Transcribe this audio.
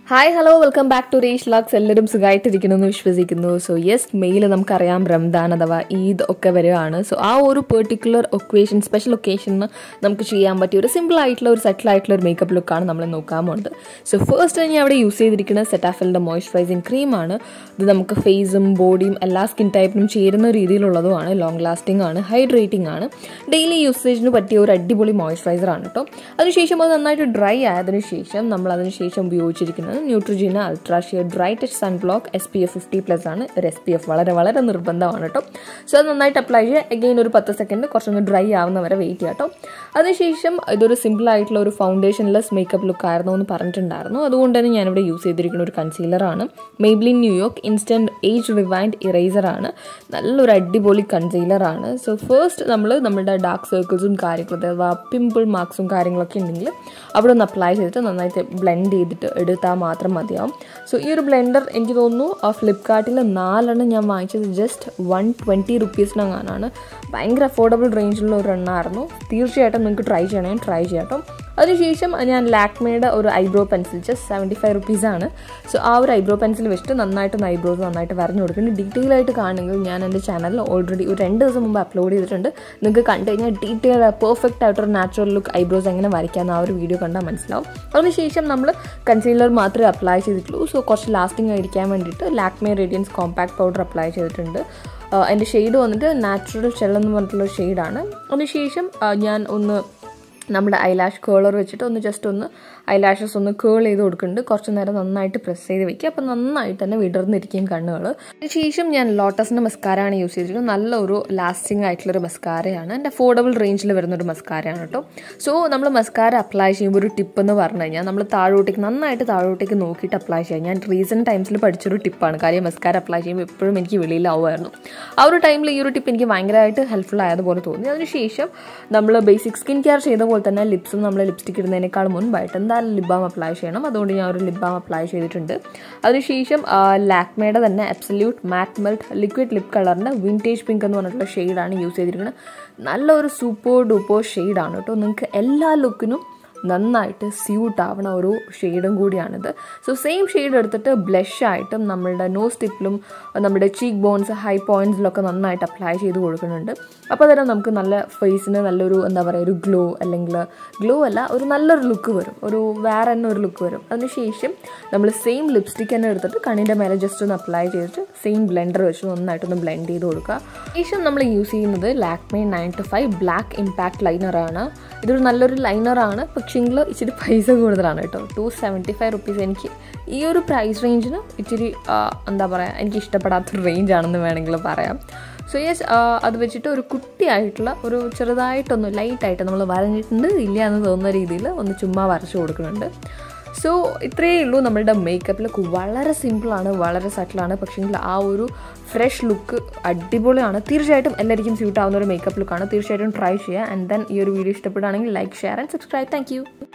hi hello welcome back to റേഷ് ലാക്സ് എല്ലാവരും സുഖമായിട്ടിരിക്കുന്നു എന്ന് വിശ്വസിക്കുന്നു സോ യെസ് മെയിൽ നമുക്കറിയാം റംദാൻ അഥവാ ഈദ് ഒക്കെ വരികയാണ് സോ ആ ഒരു പെർട്ടിക്കുലർ ഒക്കേഷൻ സ്പെഷ്യൽ ഒക്കേഷന് നമുക്ക് ചെയ്യാൻ പറ്റിയ ഒരു സിമ്പിൾ ആയിട്ടുള്ള ഒരു സെറ്റിൽ ആയിട്ടുള്ള ഒരു മേക്കപ്പ് ലുക്കാണ് നമ്മൾ നോക്കാൻ പോകുന്നത് സോ ഫസ്റ്റ് ഞാൻ അവിടെ യൂസ് ചെയ്തിരിക്കുന്ന സെറ്റാഫിലിൻ്റെ മോയ്സ്ചറൈസിങ് ക്രീമാണ് ഇത് നമുക്ക് ഫേസും ബോഡിയും എല്ലാ സ്കിൻ ടൈപ്പിനും ചേരുന്ന രീതിയിലുള്ളതുമാണ് ലോങ് ലാസ്റ്റിംഗ് ആണ് ഹൈഡ്രേറ്റിംഗ് ആണ് ഡെയിലി യൂസേജിന് പറ്റിയ ഒരു അടിപൊളി മോയ്സ്ചറൈസർ ആണ് കേട്ടോ അതിനുശേഷം അത് നന്നായിട്ട് ഡ്രൈ ആയതിനു ശേഷം നമ്മൾ അതിനുശേഷം ഉപയോഗിച്ചിരിക്കുന്നത് Neutrogena ultra sheer dry touch sun block S P F fifty plus ആണ് ഒരു എസ് പി എഫ് വളരെ വളരെ നിർബന്ധമാണ് കേട്ടോ സോ അത് നന്നായിട്ട് അപ്ലൈ ചെയ്യുക എഗെയിൻ ഒരു പത്ത് സെക്കൻഡ് കുറച്ചൊന്ന് ഡ്രൈ ആവുന്ന വരെ വെയിറ്റ് ചെയ്യാം കേട്ടോ അതിനുശേഷം ഇതൊരു സിമ്പിൾ ആയിട്ടുള്ള ഒരു ഫൗണ്ടേഷൻലെസ് മേക്കപ്പ് ലുക്ക് ആയിരുന്നു എന്ന് പറഞ്ഞിട്ടുണ്ടായിരുന്നു അതുകൊണ്ട് തന്നെ ഞാനിവിടെ യൂസ് ചെയ്തിരിക്കുന്ന ഒരു കൺസീലറാണ് Maybelline New York instant age rewind eraser ആണ് നല്ലൊരു അടിപൊളി കൺസീലറാണ് സോ ഫസ്റ്റ് നമ്മൾ നമ്മുടെ ഡാർക്ക് സർക്കിൾസും കാര്യങ്ങളും അഥവാ പിമ്പിൾ മാർക്സും കാര്യങ്ങളൊക്കെ ഉണ്ടെങ്കിൽ അവിടെ ഒന്ന് അപ്ലൈ ചെയ്തിട്ട് നന്നായിട്ട് ബ്ലെൻഡ് ചെയ്തിട്ട് എടുത്താൽ മാത്രം മതിയാവും സോ ഈ ഒരു ബ്ലെൻഡർ എനിക്ക് തോന്നുന്നു ഫ്ലിപ്കാർട്ടിൽ നാലെണ്ണം ഞാൻ വാങ്ങിച്ചത് ജസ്റ്റ് വൺ ട്വൻറ്റി റുപ്പീസിനങ്ങാനാണ് ഭയങ്കര അഫോർഡബിൾ റേഞ്ചിലുള്ള ഒരു എണ്ണമായിരുന്നു തീർച്ചയായിട്ടും നിങ്ങൾക്ക് ട്രൈ ചെയ്യണേ ട്രൈ ചെയ്യാം കേട്ടോ അതിനുശേഷം ഞാൻ ലാക്മേയുടെ ഒരു eyebrow pencil just seventy five റുപ്പീസാണ് സോ ആ ഒരു ഐബ്രോ പെൻസിൽ വെച്ചിട്ട് നന്നായിട്ടൊന്ന് ഐബ്രോസ് നന്നായിട്ട് വരഞ്ഞു കൊടുക്കുന്നുണ്ട് ഡീറ്റെയിൽ ആയിട്ട് കാണുമെങ്കിൽ ഞാൻ എൻ്റെ ചാനലിൽ ഓൾറെഡി ഒരു രണ്ട് ദിവസം മുമ്പ് അപ്ലോഡ് ചെയ്തിട്ടുണ്ട് നിങ്ങൾക്ക് കണ്ടു കഴിഞ്ഞാൽ ഡീറ്റെയിൽ പെർഫെക്റ്റ് ആയിട്ടൊരു നാച്ചുറൽ ലുക്ക് ഐബ്രോസ് എങ്ങനെ വരയ്ക്കാമെന്ന് ആ ഒരു വീഡിയോ കണ്ടാൽ മനസ്സിലാവും അതിനുശേഷം നമ്മൾ കൺസീലർ മാത്രമേ അപ്ലൈ ചെയ്തിട്ടുള്ളൂ സോ കുറച്ച് ലാസ്റ്റിംഗ് ആയിരിക്കാൻ വേണ്ടിയിട്ട് Lakme radiance compact powder apply ചെയ്തിട്ടുണ്ട് എൻ്റെ ഷെയ്ഡ് വന്നിട്ട് നാച്ചുറൽ ഷെൽ എന്ന് പറഞ്ഞിട്ടുള്ള ഷെയ്ഡാണ് അതിനുശേഷം ഞാൻ ഒന്ന് നമ്മുടെ ഐലാഷ് കേളർ വെച്ചിട്ട് ഒന്ന് ജസ്റ്റ് ഒന്ന് ഐലാഷസ് ഒന്ന് കേൾ ചെയ്ത് കൊടുക്കുന്നുണ്ട് കുറച്ച് നേരം നന്നായിട്ട് പ്രസ് ചെയ്ത് വെക്കുക അപ്പോൾ നന്നായിട്ട് തന്നെ വിടർന്നിരിക്കും കണ്ണുകൾ അതിനുശേഷം ഞാൻ ലോട്ടസിൻ്റെ മസ്കാരയാണ് യൂസ് ചെയ്തിരിക്കുന്നത് നല്ലൊരു ലാസ്റ്റിംഗ് ആയിട്ടുള്ളൊരു മസ്കാരയാണ് എൻ്റെ അഫോർഡബിൾ റേഞ്ചിൽ വരുന്നൊരു മസ്കാരയാണ് കേട്ടോ സോ നമ്മൾ മസ്കാര അപ്ലൈ ചെയ്യുമ്പോൾ ഒരു ടിപ്പ് എന്ന് പറഞ്ഞു കഴിഞ്ഞാൽ നമ്മൾ താഴോട്ടേക്ക് നന്നായിട്ട് താഴോട്ടേക്ക് നോക്കിയിട്ട് അപ്ലൈ ചെയ്യാം ഞാൻ റീസെൻറ്റ് ടൈംസിൽ പഠിച്ചൊരു ടിപ്പാണ് കാര്യം മസ്കാര അപ്ലൈ ചെയ്യുമ്പോൾ എപ്പോഴും എനിക്ക് വെളിയിലാവുമായിരുന്നു ആ ഒരു ടൈമിൽ ഈ ഒരു ടിപ്പ് എനിക്ക് ഭയങ്കരമായിട്ട് ഹെൽപ്ഫുൾ ആയതുപോലെ തോന്നി അതിനുശേഷം നമ്മൾ ബേസിക് സ്കിൻ കെയർ ചെയ്ത പോലെ തന്നെ ലിപ്സും നമ്മൾ ലിപ്സ്റ്റിക് ഇടുന്നതിനേക്കാൾ മുൻപായിട്ട് എന്തായാലും ലിപ് ബാം അപ്ലൈ ചെയ്യണം അതുകൊണ്ട് ഞാൻ ഒരു ലിപ് ബാം അപ്ലൈ ചെയ്തിട്ടുണ്ട് അതിനുശേഷം ലാക്മേയുടെ തന്നെ absolute matte melt liquid lip കളറിൻ്റെ വിൻറ്റേജ് പിങ്ക് എന്ന് പറഞ്ഞിട്ടുള്ള ഷെയ്ഡാണ് യൂസ് ചെയ്തിരിക്കുന്നത് നല്ലൊരു സൂപ്പർ ഡൂപ്പർ ഷെയ്ഡാണ് കേട്ടോ നിങ്ങൾക്ക് എല്ലാ ലുക്കിനും നന്നായിട്ട് സ്യൂട്ട് ആവണ ഒരു ഷെയ്ഡും കൂടിയാണിത് സോ സെയിം ഷെയ്ഡ് എടുത്തിട്ട് ബ്ലഷ് ആയിട്ടും നമ്മളുടെ നോസ് ടിപ്പിലും നമ്മുടെ ചീക്ക് ബോൺസ് ഹൈ പോയിൻറ്റ്സിലൊക്കെ നന്നായിട്ട് അപ്ലൈ ചെയ്ത് കൊടുക്കുന്നുണ്ട് അപ്പോൾ തന്നെ നമുക്ക് നല്ല ഫേസിന് നല്ലൊരു എന്താ പറയുക ഒരു ഗ്ലോ അല്ലെങ്കിൽ ഗ്ലോ അല്ല ഒരു നല്ലൊരു ലുക്ക് വരും ഒരു വേറെ തന്നെ ഒരു ലുക്ക് വരും അതിനുശേഷം നമ്മൾ സെയിം ലിപ്സ്റ്റിക് തന്നെ എടുത്തിട്ട് കണ്ണിൻ്റെ മേലെ ജസ്റ്റ് ഒന്ന് അപ്ലൈ ചെയ്തിട്ട് സെയിം ബ്ലെൻഡർ വെച്ച് നന്നായിട്ടൊന്ന് ബ്ലെൻഡ് ചെയ്ത് കൊടുക്കുക ശേഷം നമ്മൾ യൂസ് ചെയ്യുന്നത് Lakme nine to five black impact ലൈനറാണ് ഇതൊരു നല്ലൊരു ലൈനറാണ് പക്ഷേങ്കിൽ ഇച്ചിരി പൈസ കൂടുതലാണ് കേട്ടോ ടു സെവൻറ്റി ഫൈവ് റുപ്പീസ് എനിക്ക് ഈ ഒരു പ്രൈസ് റേഞ്ചിന് ഇച്ചിരി എന്താ പറയുക എനിക്ക് ഇഷ്ടപ്പെടാത്തൊരു റേഞ്ചാണെന്ന് വേണമെങ്കിൽ പറയാം സോ യെസ് അത് വെച്ചിട്ട് ഒരു കുട്ടിയായിട്ടുള്ള ഒരു ചെറുതായിട്ടൊന്ന് ലൈറ്റായിട്ട് നമ്മൾ വരഞ്ഞിട്ടുണ്ട് ഇല്ല എന്ന് തോന്നുന്ന രീതിയിൽ ഒന്ന് ചുമ്മാ വരച്ചു കൊടുക്കുന്നുണ്ട് സോ ഇത്രയേ ഉള്ളൂ നമ്മളുടെ മേക്കപ്പ് ലുക്ക് വളരെ സിമ്പിളാണ് വളരെ സട്ടിലാണ് പക്ഷേ ആ ഒരു ഫ്രഷ് ലുക്ക് അടിപൊളിയാണ് തീർച്ചയായിട്ടും എല്ലാവർക്കും സ്യൂട്ട് ആവുന്ന ഒരു മേക്കപ്പ് ലുക്കാണ് തീർച്ചയായിട്ടും ട്രൈ ചെയ്യുക ആൻഡ് ദെൻ ഈ ഒരു വീഡിയോ ഇഷ്ടപ്പെടുകയാണെങ്കിൽ like share and subscribe thank